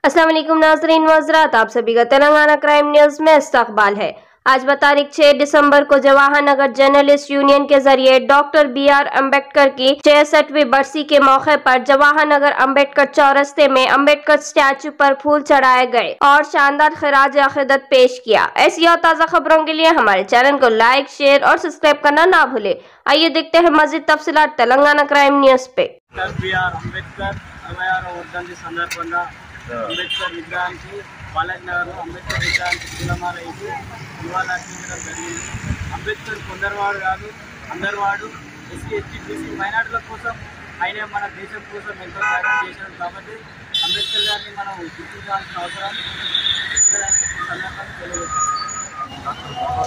अस्सलाम वालेकुम नाजरीन वजरात आप सभी का तेलंगाना क्राइम न्यूज में इस्तकबाल है आज बा तारीख 6 दिसंबर को जवाहर नगर जर्नलिस्ट यूनियन के जरिए डॉक्टर बी आर अम्बेडकर की छियासठवीं बरसी के मौके पर जवाहर नगर अम्बेडकर चौरस्ते में अम्बेडकर स्टैचू पर फूल चढ़ाए गए और शानदार खराज अकीदत पेश किया ऐसी और ताज़ा खबरों के लिए हमारे चैनल को लाइक शेयर और सब्सक्राइब करना ना भूले आइए देखते हैं मजीद तफसीलात तेलंगाना क्राइम न्यूज पे డాక్టర్ బిఆర్ అంబేద్కర్ అరవై ఆరో వర్ధంతి సందర్భంగా అంబేద్కర్ విగ్రహానికి బాలాజీ నగర్లో అంబేద్కర్ విగ్రహానికి పూలమాల వేసి నివాళులర్పించడం జరిగింది అంబేద్కర్ కొందరివాడు కాదు అందరివాడు ఎస్సీ ఎస్టీ బీసీ మైనార్టీల కోసం ఆయన మన దేశం కోసం ఎంతో త్యాగం చేశాడు కాబట్టి అంబేద్కర్ గారిని మనం గుర్తించాల్సిన అవసరం ఈ సందర్భంగా తెలియజేస్తాం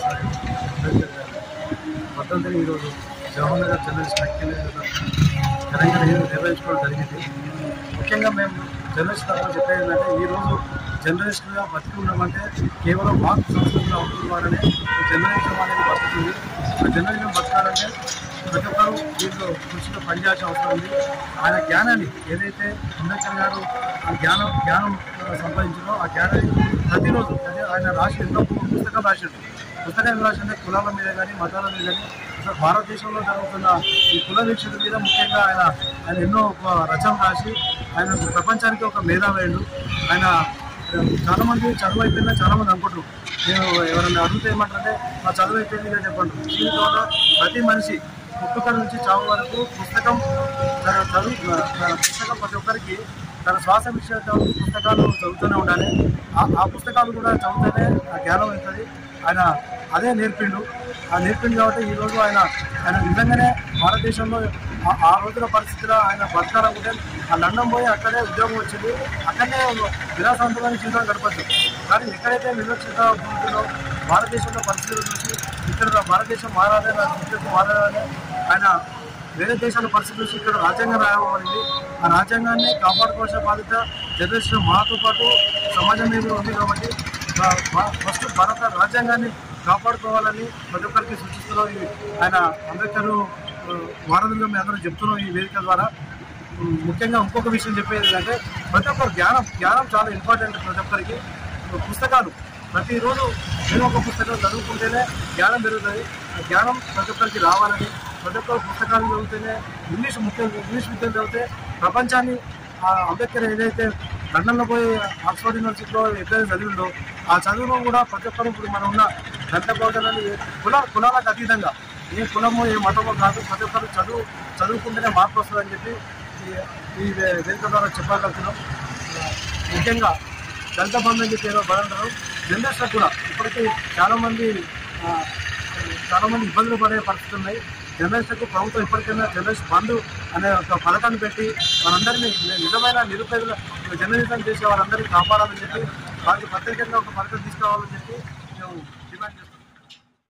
వర్ధంతిని ఈరోజు జవహర్ నగర్ జర్నలిస్ట్ తెలంగాణ నిర్వహించుకోవడం జరిగింది ముఖ్యంగా మేము జర్నలిస్ట్ తరఫున చెప్పేది ఏంటంటే ఈరోజు జర్నలిస్టులుగా బతికి ఉన్నామంటే కేవలం మార్పు సంస్కృతిలో ఉంటున్నారని జర్నలిజం అనేది బతుకుతుంది ఆ జర్నలిజం బతకాలంటే ప్రతి ఒక్కరు దీంట్లో కృషిలో పనిచేయాల్సిన అవసరం ఉంది ఆయన జ్ఞానాన్ని ఏదైతే అంబేద్కర్ గారు ఆ జ్ఞానం జ్ఞానం సంపాదించారో ఆ జ్ఞానాన్ని ప్రతిరోజు అదే ఆయన రాసి ఎన్నో పుస్తకాలు రాసిండు పుస్తకం ఏం రాసిందంటే కులాల మీద కానీ మతాల మీద కానీ అసలు భారతదేశంలో జరుగుతున్న ఈ కుల వీక్షణ మీద ముఖ్యంగా ఆయన ఆయన ఎన్నో ఒక రచనలు రాసి ఆయన ప్రపంచానికి ఒక మేధావేయుడు ఆయన చాలా మంది చదువు అయిపోయిందా చాలా మంది అనుకుంటారు నేను ఎవరైనా అడిగితే ఏమంటారంటే మా చదువు అయిపోయింది కదా చెప్పండి జీవితంలో ప్రతి మనిషి పుట్టుక నుంచి చావు వరకు పుస్తకం తన చదువు తన పుస్తకం ప్రతి ఒక్కరికి తన శ్వాస విషయ పుస్తకాలు చదువుతూనే ఉండాలి ఆ- ఆ పుస్తకాలు కూడా చదివితేనే ఆ జ్ఞానం అవుతుంది ఆయన అదే నేర్పిండు ఆ నేర్పిండు కాబట్టి ఈరోజు ఆయన ఆయన నిజంగానే భారతదేశంలో ఆ- ఆ రోజుల పరిస్థితిలో ఆయన బతకాలనుకుంటే ఆ లండన్ పోయి అక్కడే ఉద్యోగం వచ్చింది అక్కడనే విలాసవంతమైన జీవితం గడపచ్చు కానీ ఎక్కడైతే వివక్షత ఉంటుందో భారతదేశంలో పరిస్థితులు చూసి ఇక్కడ భారతదేశం మారాలని ఆ సంస్కృతి మారాలని ఆయన వేరే దేశాల పరిస్థితి చూసి ఇక్కడ రాజ్యాంగం రాయబడింది ఆ రాజ్యాంగాన్ని కాపాడుకోవాల్సిన బాధ్యత జర్నలిస్టులు మాతో పాటు సమాజం మీద ఉంది కాబట్టి ఆ- భా- ఫస్ట్ భారత రాజ్యాంగాన్ని కాపాడుకోవాలని ప్రతి ఒక్కరికి సూచిస్తున్నాం ఈ ఆయన అంబేద్కర్ వారధులుగా మేము అందరం చెప్తున్నాం ఈ వేదిక ద్వారా ఉమ్, ముఖ్యంగా ఇంకొక విషయం చెప్పేది ఏంటంటే ప్రతి ఒక్కరు జ్ఞానం జ్ఞానం చాలా ఇంపార్టెంట్ ప్రతి ఒక్కరికి పుస్తకాలు ప్రతిరోజు ఏదో ఒక పుస్తకం చదువుకుంటేనే జ్ఞానం పెరుగుతుంది ఆ జ్ఞానం ప్రతి ఒక్కరికి రావాలని ప్రతి ఒక్కరు పుస్తకాలు చదివితేనే ఇంగ్లీష్ ముఖ్యంగా ఇంగ్లీష్ విద్యను చదివితే ప్రపంచాన్ని ఆ అంబేద్కర్ ఏదైతే లండన్లో పోయి ఆక్స్ఫర్డ్ యూనివర్సిటీలో ఎక్కడైతే చదివిందో ఆ చదువులో కూడా ప్రతి ఒక్కరు ఇప్పుడు మనం ఉన్న గంట బోధనని కుల కులాలకు అతీతంగా ఏ కులమో ఏ మతమో కాదు ప్రతి ఒక్కరు చదువు చదువుకుంటేనే మార్పు వస్తుందని చెప్పి ఈ- ఈ వే- వేదిక ద్వారా చెప్పగలుగుతున్నాం ముఖ్యంగా దళిత బంధు అని చెప్పి ఏదో బలంటారు జనరేషన్ కూడా ఇప్పటికీ చాలామంది ఆ, చాలామంది ఇబ్బందులు పడే పరిస్థితులు ఉన్నాయి జర్నలిస్టులకు ప్రభుత్వం ఇప్పటికైనా జర్నలిస్ట్ బంధు అనే ఒక పథకాన్ని పెట్టి వారందరినీ ని- నిజమైన నిరుపేదల జర్నలిజం చేసే వారందరినీ కాపాడాలని చెప్పి వారికి ప్రత్యేకంగా ఒక పథకం తీసుకురావాలని చెప్పి మేము డిమాండ్ చేస్తున్నాం